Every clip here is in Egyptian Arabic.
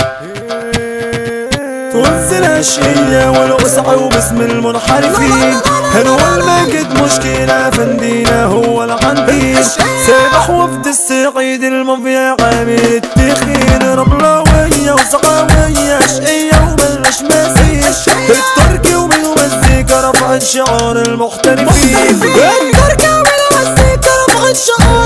تنزل الشية والوسع وباسم المنحرفين هو المجد مشكلة فندينا هو العنتين سابح وفد السعيد المافيا عامل التخين رملاوية وسقاوية شقية وبلش مسيح التركي وبالمزيكا رفعت شعار المحترفين التركي والمزيكا رفعت شعار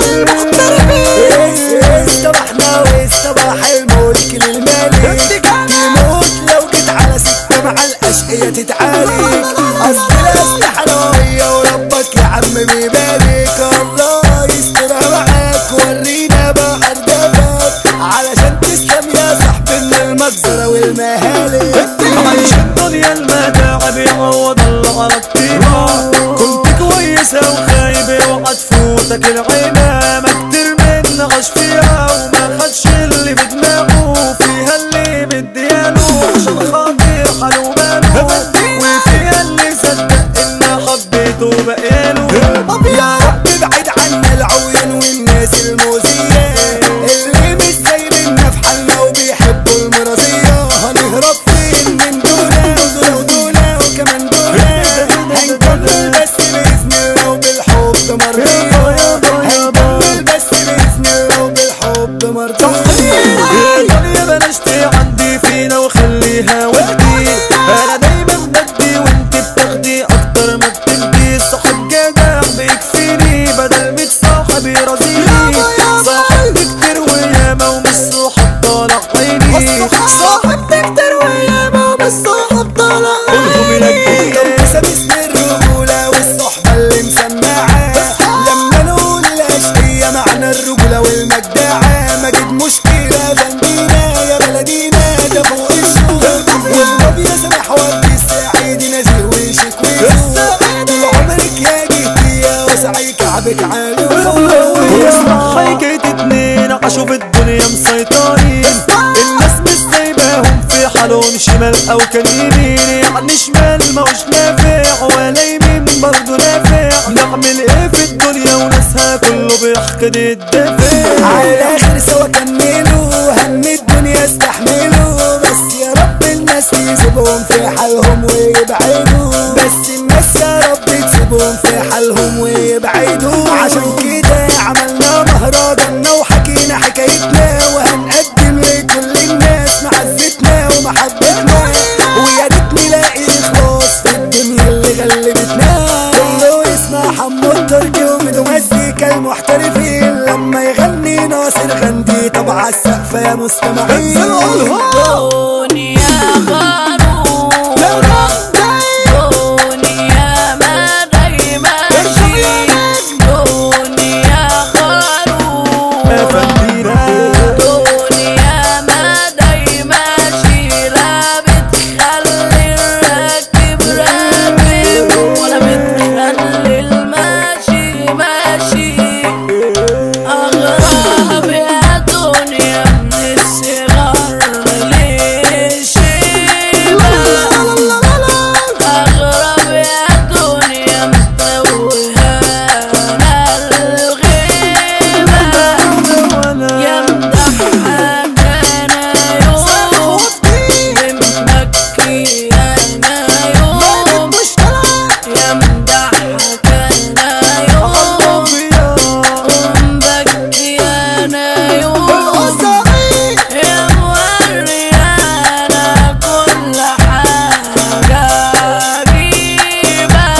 المحترفين استبحنا واستباح الملك للملك تموت لو جيت على ستة مع الأشقية تتعالي أصل الأسلحة نوعية وربك يا عم بيبارك الله يسترها معاك ورينا بحر دفاك علشان تسلم يا صاحبي من المجزرة والمهالك عايش الدنيا المتاعب يعوض الله على الطيبة كنت كويسة وخايبة وهتفوتك العيبة ما كتير من عاش فيها وما خدش اللي بدماغه فيها اللي بدياله عشان خاطر حاله باله وفيها اللي صدق ان حبيته بقاله يا رب ابعد عنا العوين والناس المؤذية اللي مش سايبيننا في حالنا وبيحبوا المرضية هنهرب فين من دونا ودونا ودونا وكمان دونا هنكمل بس بإذن الله وبالحب مرضية هنكمل بس بإذن الله وبالحب مرضية الدنيا بلاش عندي فينا وخليها ودي انا دايما بدي وانت بتاخدي اكتر ما بتدي صاحب جدع بيكفيني بدل ميت صاحب يرضيني صاحب كتير وياما ومش صاحب طالع عيني صاحب تكتر وياما بس صاحب طالع قولهم ينجي لمسة باسم الرجولة والصحبة اللي مسمعة لما نقول الأشقية معنى الرجولة والمجدعة مجد مشكلة بندينا يا بلدينا ده فوق الشغل والباب يا سامح ودي السعيد نزيه وشك ويزور طول عمرك يا جهتي يا وسعي كعبك عالي واسمع حكاية اتنين عاشوا في الدنيا مسيطرين الناس مش سايباهم في حالهم شمال او كان يمين يعني شمال ماهوش نافع ولا يمين برضه نافع نعمل ايه في الدنيا وناسها كله بيحقد الدافع على الاخر سوا كملوا هم الدنيا استحملوا بس يا رب الناس تسيبهم في حالهم ويبعدوا بس الناس يا رب تسيبهم في حالهم ويبعدوا عشان كده عملنا مهرجاننا وحكينا حكايتنا وهنقدم لكل الناس معزتنا ومحبتنا ويا ريت نلاقي اخلاص في الدنيا اللي غلبتنا كله يسمع حمو التركي ومدو مزيكا المحترفين لما يغني ناصر غندي طبع السقف يا مستمعين دنيا غرور دنيا ما دايما دنيا غرور فندينا دنيا ما دايما لا بتخلي الراكب راكب ولا بتخلي الماشي ماشي أغرب يا دنيا من الصغر للشيبة أغرب يا دنيا متوهانا الغيبة يمدحها كان يوم يمكي أنا يوم يمدحها كان يوم بكي أنا يوم يا مريانا كل حاجة عجيبة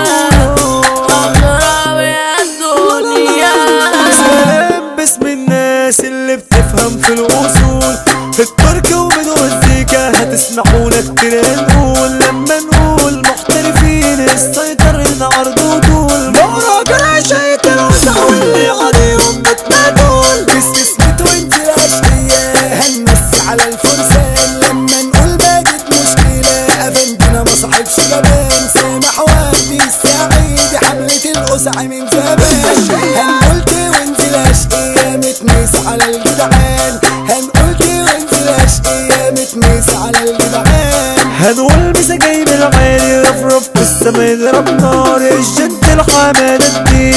أغرب يا الدنيا سلام باسم الناس اللي بتفهم في الأصول في التركي ومن مزيكا هتسمعونا كتير نقول لما نقول محترفين السيطر عرض وطول مهرجان شيط الوسع واللي عليهم بتنادول استثبت وانت الاشقية هنمس على الفرسان لما نقول باجت مشكلة افندنا ما صاحبش جبان سامح وادي السعيد حملة القسع من زمان هنقول وانزل اشقية متميس على الجدعان هنقول وانزل اشقية متميس على الجدعان هنقول مسا جايب العالي رفرف في السما يضرب نار الجد الحمادة الديب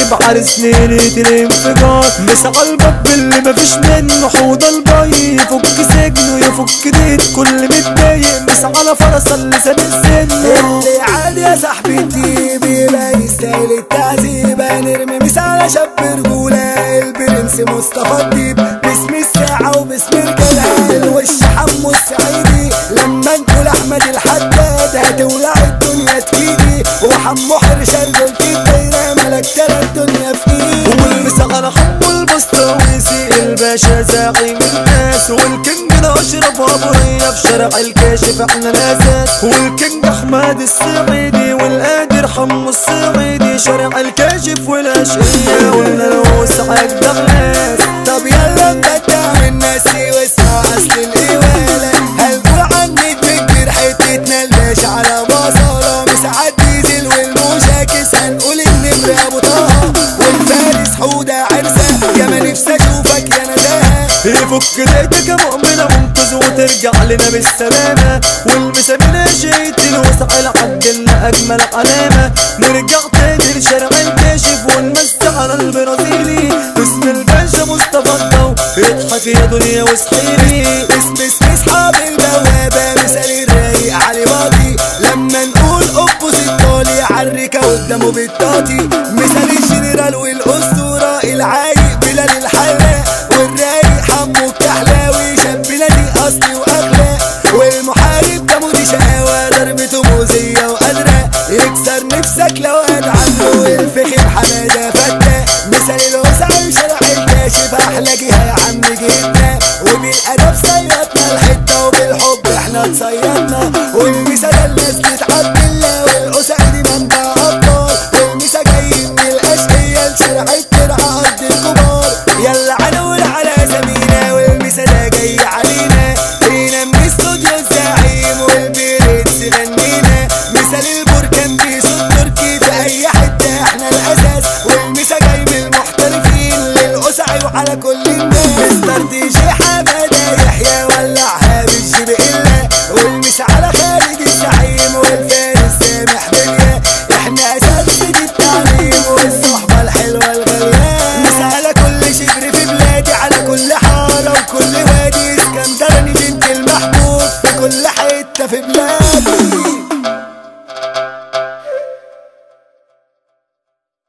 بعرس ليلة الانفجار مسع الباب اللي مفيش منه حوض البي يفك سجنه يفك ديت كل متضايق مسع على فرس اللي سابق سنه اللي عاد يا صاحبي تجيبي لا يستاهل التعذيب هنرمي مس على شاب رجولة البرنس مصطفى الديب باسم الساعة وباسم الجلال الوش حمو السعيدي لما نقول احمد الحداد هتولع الدنيا تكيدي وحمو حرش رجولتي الدايرة ملك ترى الدنيا في ايدي والمسا على حمو البسطويسي الباشا زعيم الناس والكينج ده اشرف ابو ريا في شارع الكاشف احنا الاساس والكينج احمد السعيدي والقادر حمو السعيدي شارع الكاشف والاشقية قلنا له سعد دغلاس طب يلا نبدع من ناسي واسمع اصل القوالة هنقول عن نجم كبير حتتنا الباشا على بصالة مساعد ديزل والمشاكس هنقول النمر ابو طه والفارس حودة عرسة يا ما نفسي اشوفك يا نداها يفك دقيقتك يا مؤمنة منقذ وترجع لنا بالسلامة والمسامير شيت الوسع العبد لنا أجمل علامة نرجع تاني لشارع الكاشف ونمسي على البرازيلي اسم الباشا مصطفى الضو اضحك يا دنيا واصحيلي اسم اسم اصحاب البوابة مثال الرايق علي واطي لما نقول اوبوزيت طالي عالركة قدامه بالطاطي مثال الجنرال والاسطورة العايق بلال الحلاق والرايق حمو الكحلاوي شاب بلادي اصلي واخلاق والمحارب ده مودي شقاوة ضربته موزية وقادرة يكسر نفسك لو قاد عنه الفخم حمادة فتاة مثال الوسع وشرع الكاشف احلى جهة يا عم جبنا وبالادب صيدنا الحته وبالحب احنا اتصيدنا والمسا ده الناس بتعبد الله والقسع دي منبع ابطال والمسا جاي من الاشقيه لشرع الترعه ارض الكبار يلا هنقول على سمينا والمسا ده جاي علينا هنا من استوديو الزعيم والبرنس غنينا مثال البركان دي صوت تركي في اي حته احنا الاساس والمسا جاي من المحترفين للقسع وعلى كل